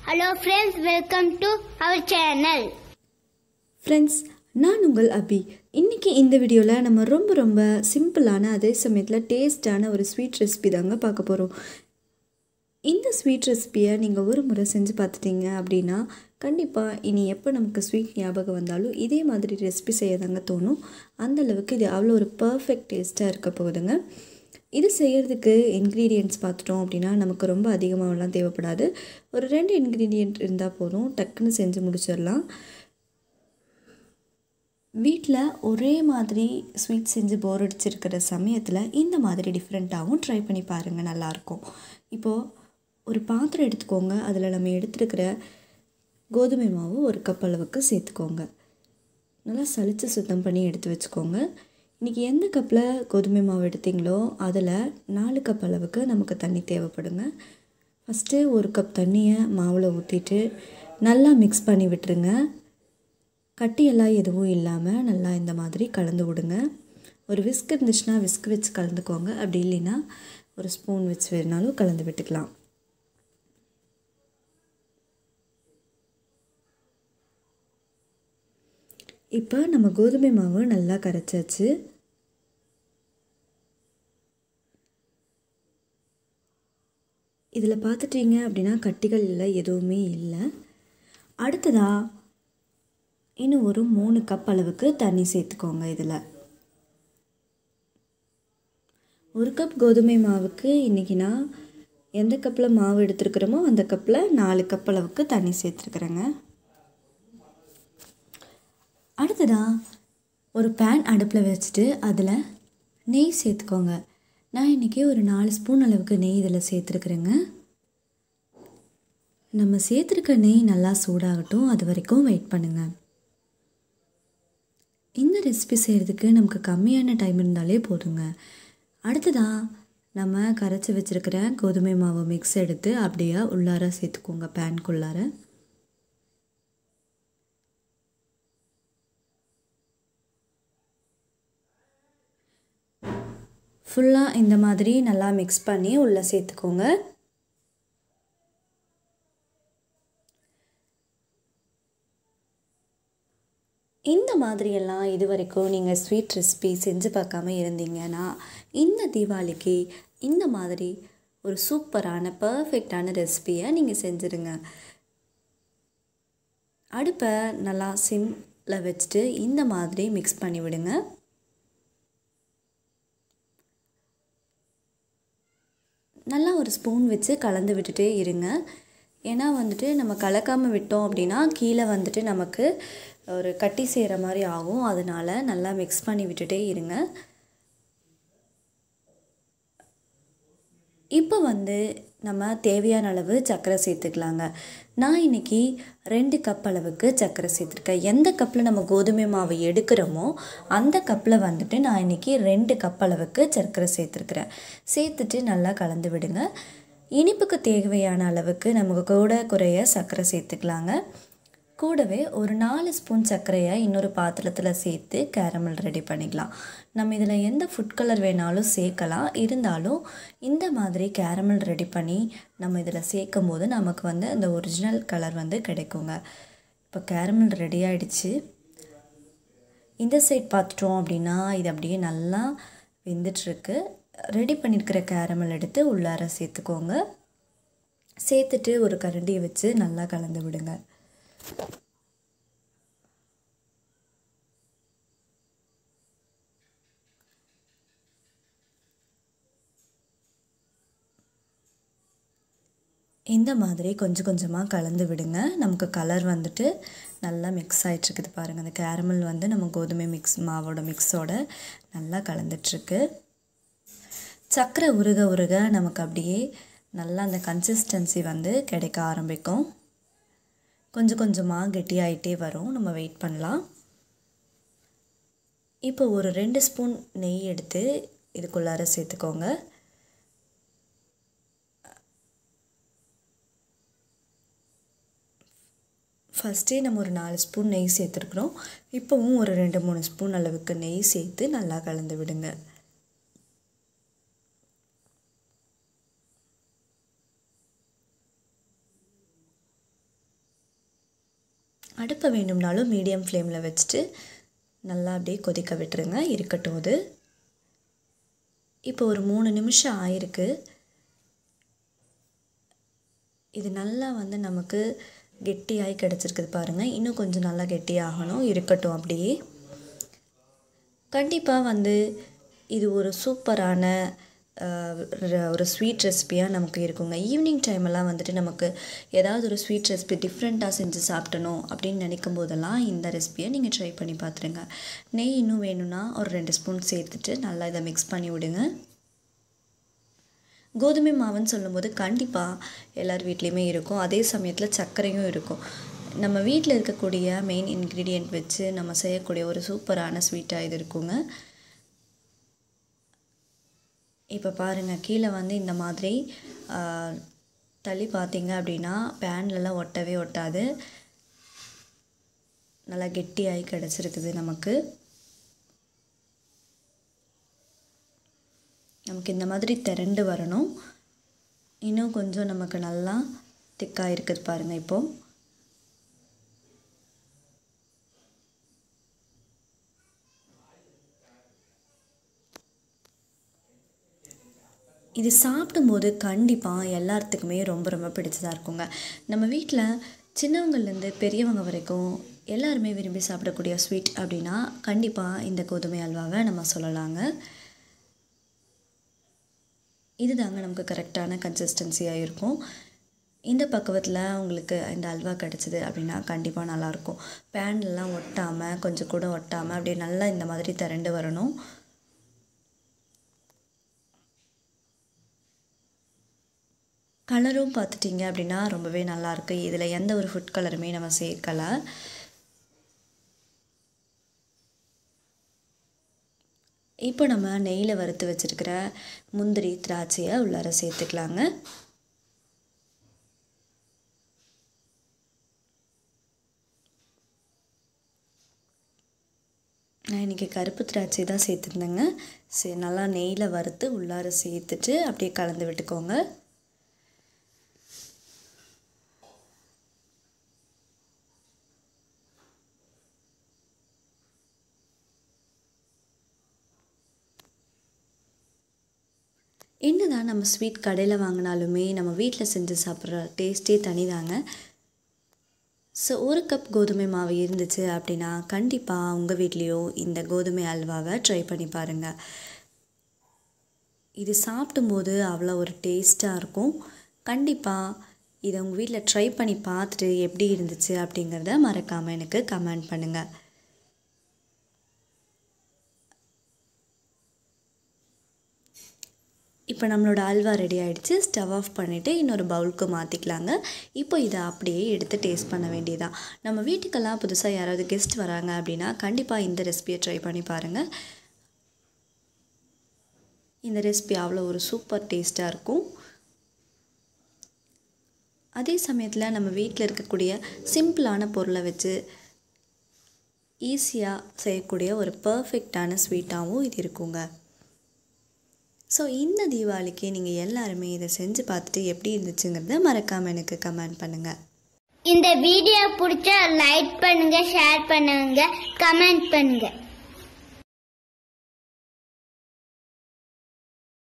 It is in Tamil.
Hello friends, welcome to our channel. Friends நான் உங்கள் அபி இன்றைக்கி இந்த வீடியோவில் நம்ம ரொம்ப ரொம்ப சிம்பிளான அதே சமயத்தில் டேஸ்டான ஒரு ஸ்வீட் ரெசிபி தாங்க பார்க்க போகிறோம் இந்த ஸ்வீட் ரெசிபியை நீங்கள் ஒரு முறை செஞ்சு பார்த்துட்டீங்க அப்படின்னா கண்டிப்பாக இனி எப்போ நமக்கு ஸ்வீட் ஞாபகம் வந்தாலும் இதே மாதிரி ரெசிபி செய்ய தாங்க தோணும் அந்த அளவுக்கு இது அவ்வளோ ஒரு பர்ஃபெக்ட் டேஸ்ட்டாக இருக்க போகுதுங்க இது செய்கிறதுக்கு இன்க்ரீடியன்ட்ஸ் பார்த்துட்டோம் அப்படின்னா நமக்கு ரொம்ப அதிகமாகலாம் தேவைப்படாது ஒரு ரெண்டு இன்க்ரீடியன்ட் இருந்தால் போதும் டக்குன்னு செஞ்சு முடிச்சிடலாம் வீட்டில் ஒரே மாதிரி ஸ்வீட் செஞ்சு போர் அடிச்சிருக்கிற சமயத்தில் இந்த மாதிரி டிஃப்ரெண்ட்டாகவும் ட்ரை பண்ணி பாருங்கள் நல்லாயிருக்கும் இப்போது ஒரு பாத்திரம் எடுத்துக்கோங்க அதில் நம்ம எடுத்துருக்கிற கோதுமை மாவு ஒரு கப் அளவுக்கு சேர்த்துக்கோங்க நல்லா சலித்து சுத்தம் பண்ணி எடுத்து வச்சுக்கோங்க இன்றைக்கி எந்த கப்பில் கோதுமை மாவு எடுத்தீங்களோ அதில் நாலு கப் அளவுக்கு நமக்கு தண்ணி தேவைப்படுங்க ஃபஸ்ட்டு ஒரு கப் தண்ணியை மாவில் ஊற்றிட்டு நல்லா மிக்ஸ் பண்ணி விட்டுருங்க கட்டியெல்லாம் எதுவும் இல்லாமல் நல்லா இந்த மாதிரி கலந்து விடுங்க ஒரு விஸ்க் இருந்துச்சுன்னா விஸ்க் வச்சு கலந்துக்கோங்க அப்படி இல்லைன்னா ஒரு ஸ்பூன் வச்சு வேணாலும் கலந்து விட்டுக்கலாம் இப்போ நம்ம கோதுமை மாவு நல்லா கரைச்சாச்சு இதில் பார்த்துட்டீங்க அப்படின்னா கட்டிகள் இல்லை எதுவுமே இல்லை அடுத்ததாக இன்னும் ஒரு மூணு கப் அளவுக்கு தண்ணி சேர்த்துக்கோங்க இதில் ஒரு கப் கோதுமை மாவுக்கு இன்றைக்கி நான் எந்த கப்பில் மாவு எடுத்துருக்குறோமோ அந்த கப்பில் நாலு கப் அளவுக்கு தண்ணி சேர்த்துருக்குறேங்க அடுத்ததாக ஒரு பேன் அடுப்பில் வச்சுட்டு அதில் நெய் சேர்த்துக்கோங்க நான் இன்றைக்கி ஒரு நாலு ஸ்பூன் அளவுக்கு நெய் இதில் சேர்த்துருக்குறேங்க நம்ம சேர்த்துருக்க நெய் நல்லா சூடாகட்டும் அது வரைக்கும் வெயிட் பண்ணுங்கள் இந்த ரெசிபி செய்கிறதுக்கு நமக்கு கம்மியான டைம் இருந்தாலே போதுங்க அடுத்ததாக நம்ம கரைச்சி வச்சுருக்கிற கோதுமை மாவு மிக்ஸ் எடுத்து அப்படியே உள்ளார சேர்த்துக்கோங்க பேன்குள்ளார ஃபுல்லாக இந்த மாதிரி நல்லா மிக்ஸ் பண்ணி உள்ளே சேர்த்துக்கோங்க இந்த மாதிரியெல்லாம் இது வரைக்கும் நீங்கள் ஸ்வீட் ரெசிபி செஞ்சு பார்க்காம இருந்தீங்கன்னா இந்த தீபாவளிக்கு இந்த மாதிரி ஒரு சூப்பரான பர்ஃபெக்டான ரெசிபியை நீங்கள் செஞ்சுருங்க அடுப்பை நல்லா சிம்மில் வச்சுட்டு இந்த மாதிரி மிக்ஸ் பண்ணி விடுங்க நல்லா ஒரு ஸ்பூன் வச்சு கலந்து விட்டுட்டே இருங்க ஏன்னா வந்துட்டு நம்ம கலக்காமல் விட்டோம் அப்படின்னா கீழே வந்துட்டு நமக்கு ஒரு கட்டி செய்கிற மாதிரி ஆகும் அதனால் நல்லா மிக்ஸ் பண்ணி விட்டுட்டே இருங்க இப்போ வந்து நம்ம தேவையான அளவு சர்க்கரை சேர்த்துக்கலாங்க நான் இன்றைக்கி ரெண்டு கப் அளவுக்கு சர்க்கரை சேர்த்துருக்கேன் எந்த கப்பில் நம்ம கோதுமை மாவு எடுக்கிறோமோ அந்த கப்பில் வந்துட்டு நான் இன்றைக்கி ரெண்டு கப் அளவுக்கு சர்க்கரை சேர்த்துருக்குறேன் சேர்த்துட்டு நல்லா கலந்து விடுங்க இனிப்புக்கு தேவையான அளவுக்கு நமக்கு கூட குறைய சர்க்கரை சேர்த்துக்கலாங்க கூடவே ஒரு நாலு ஸ்பூன் சர்க்கரையை இன்னொரு பாத்திரத்தில் சேர்த்து கேரமல் ரெடி பண்ணிக்கலாம் நம்ம இதில் எந்த ஃபுட் கலர் வேணாலும் சேர்க்கலாம் இருந்தாலும் இந்த மாதிரி கேரமல் ரெடி பண்ணி நம்ம இதில் சேர்க்கும் போது நமக்கு வந்து அந்த ஒரிஜினல் கலர் வந்து கிடைக்குங்க இப்போ கேரமல் ரெடி ஆகிடுச்சு இந்த சைட் பார்த்துட்டோம் அப்படின்னா இது அப்படியே நல்லா வெந்துட்டுருக்கு ரெடி பண்ணியிருக்கிற கேரமல் எடுத்து உள்ளார சேர்த்துக்கோங்க சேர்த்துட்டு ஒரு கரண்டியை வச்சு நல்லா கலந்து விடுங்க இந்த மாதிரி கொஞ்சம் கொஞ்சமாக கலந்து விடுங்க நமக்கு கலர் வந்துட்டு நல்லா மிக்ஸ் ஆகிட்டுருக்குது பாருங்கள் அந்த கேரமல் வந்து நம்ம கோதுமை மிக்ஸ் மாவோட மிக்ஸோட நல்லா கலந்துட்டுருக்கு சர்க்கரை உருக உருக நமக்கு அப்படியே நல்லா அந்த கன்சிஸ்டன்சி வந்து கிடைக்க ஆரம்பிக்கும் கொஞ்சம் கொஞ்சமாக கெட்டியாயிட்டே வரும் நம்ம வெயிட் பண்ணலாம் இப்போ ஒரு ரெண்டு ஸ்பூன் நெய் எடுத்து இதுக்குள்ளார சேர்த்துக்கோங்க ஃபஸ்ட்டே நம்ம ஒரு நாலு ஸ்பூன் நெய் சேர்த்துருக்குறோம் இப்போவும் ஒரு ரெண்டு மூணு ஸ்பூன் அளவுக்கு நெய் சேர்த்து நல்லா கலந்து விடுங்க அடுப்பை வேணும்னாலும் மீடியம் ஃப்ளேமில் வச்சுட்டு நல்லா அப்படியே கொதிக்க விட்டுருங்க இருக்கட்டும் அது இப்போ ஒரு மூணு நிமிஷம் ஆயிருக்கு இது நல்லா வந்து நமக்கு கெட்டியாகி கிடச்சிருக்குது பாருங்கள் இன்னும் கொஞ்சம் நல்லா கெட்டியாகணும் இருக்கட்டும் அப்படியே கண்டிப்பாக வந்து இது ஒரு சூப்பரான அஹ், ர- ஒரு ஸ்வீட் ரெசிபியாக நமக்கு இருக்குங்க ஈவினிங் டைமெல்லாம் வந்துட்டு நமக்கு ஏதாவது ஒரு ஸ்வீட் ரெசிபி டிஃப்ரெண்ட்டாக செஞ்சு சாப்பிடணும் அப்படின்னு நினைக்கும் போதெல்லாம் இந்த ரெசிபியை நீங்கள் ட்ரை பண்ணி பார்த்துருங்க நெய் இன்னும் வேணும்னா ஒரு ரெண்டு ஸ்பூன் சேர்த்துட்டு நல்லா இதை மிக்ஸ் பண்ணி விடுங்க கோதுமை மாவுன்னு சொல்லும்போது கண்டிப்பாக எல்லார் வீட்லேயுமே இருக்கும் அதே சமயத்தில் சர்க்கரையும் இருக்கும் நம்ம வீட்டில் இருக்கக்கூடிய மெயின் இன்க்ரீடியண்ட் வச்சு நம்ம செய்யக்கூடிய ஒரு சூப்பரான ஸ்வீட்டாக இது இருக்குங்க இப்போ பாருங்கள் கீழே வந்து இந்த மாதிரி ஆ, தள்ளி பார்த்தீங்க அப்படின்னா பேன்லலாம் ஒட்டவே ஒட்டாது நல்லா கெட்டியாகி கிடச்சிருக்குது நமக்கு நமக்கு இந்த மாதிரி திரண்டு வரணும் இன்னும் கொஞ்சம் நமக்கு நல்லா திக்காக இருக்குது பாருங்கள் இப்போ இது சாப்பிடும்போது கண்டிப்பாக எல்லாத்துக்குமே ரொம்ப ரொம்ப பிடிச்சதாக இருக்குங்க நம்ம வீட்டில் சின்னவங்கள்லேருந்து பெரியவங்க வரைக்கும் எல்லாருமே விரும்பி சாப்பிடக்கூடிய ஸ்வீட் அப்படின்னா கண்டிப்பாக இந்த கோதுமை அல்வாவை நம்ம சொல்லலாங்க இதுதாங்க நமக்கு கரெக்டான கன்சிஸ்டன்சியாக இருக்கும் இந்த பக்குவத்தில் உங்களுக்கு இந்த அல்வா கிடச்சிது அப்படின்னா கண்டிப்பாக நல்லாயிருக்கும் பேன்லலாம் ஒட்டாமல் கொஞ்சம் கூட ஒட்டாமல் அப்படியே நல்லா இந்த மாதிரி திரண்டு வரணும் கலரும் பார்த்துட்டிங்க அப்படின்னா ரொம்பவே நல்லாயிருக்கு இதில் எந்த ஒரு ஃபுட் கலருமே நம்ம சேர்க்கலை இப்போ நம்ம நெய்யில் வறுத்து வச்சுருக்கிற முந்திரி திராட்சையை உள்ளார சேர்த்துக்கலாங்க நான் இன்றைக்கி கருப்பு திராட்சை தான் சேர்த்துருந்தேங்க சரி நல்லா நெய்யில் வறுத்து உள்ளார சேர்த்துட்டு அப்படியே கலந்து விட்டுக்கோங்க என்னதான் நம்ம ஸ்வீட் கடையில் வாங்கினாலுமே நம்ம வீட்டில் செஞ்சு சாப்பிட்ற டேஸ்ட்டே தனிதாங்க ஸோ ஒரு கப் கோதுமை மாவு இருந்துச்சு அப்படின்னா கண்டிப்பாக உங்கள் வீட்லேயோ இந்த கோதுமை அல்வாவை ட்ரை பண்ணி பாருங்கள் இது சாப்பிடும்போது அவ்வளோ ஒரு டேஸ்ட்டாக இருக்கும் கண்டிப்பாக இதை உங்கள் வீட்டில் ட்ரை பண்ணி பார்த்துட்டு எப்படி இருந்துச்சு அப்படிங்கிறத மறக்காமல் எனக்கு கமெண்ட் பண்ணுங்கள் இப்போ நம்மளோட அல்வா ரெடி ஆகிடுச்சு ஸ்டவ் ஆஃப் பண்ணிவிட்டு இன்னொரு பவுலுக்கு மாற்றிக்கலாங்க இப்போ இதை அப்படியே எடுத்து டேஸ்ட் பண்ண வேண்டியதான் நம்ம வீட்டுக்கெல்லாம் புதுசாக யாராவது கெஸ்ட் வராங்க அப்படின்னா கண்டிப்பாக இந்த ரெசிபியை ட்ரை பண்ணி பாருங்கள் இந்த ரெசிபி அவ்வளோ ஒரு சூப்பர் டேஸ்ட்டாக இருக்கும் அதே சமயத்தில் நம்ம வீட்டில் இருக்கக்கூடிய சிம்பிளான பொருளை வச்சு ஈஸியாக செய்யக்கூடிய ஒரு பர்ஃபெக்டான ஸ்வீட்டாகவும் இது இருக்குங்க ஸோ இந்த தீபாவளிக்கு நீங்கள் எல்லாருமே இதை செஞ்சு பார்த்துட்டு எப்படி இருந்துச்சுங்கிறத மறக்காமல் எனக்கு கமெண்ட் பண்ணுங்கள் இந்த வீடியோ பிடிச்சா லைக் பண்ணுங்க ஷேர் பண்ணுங்க கமெண்ட் பண்ணுங்க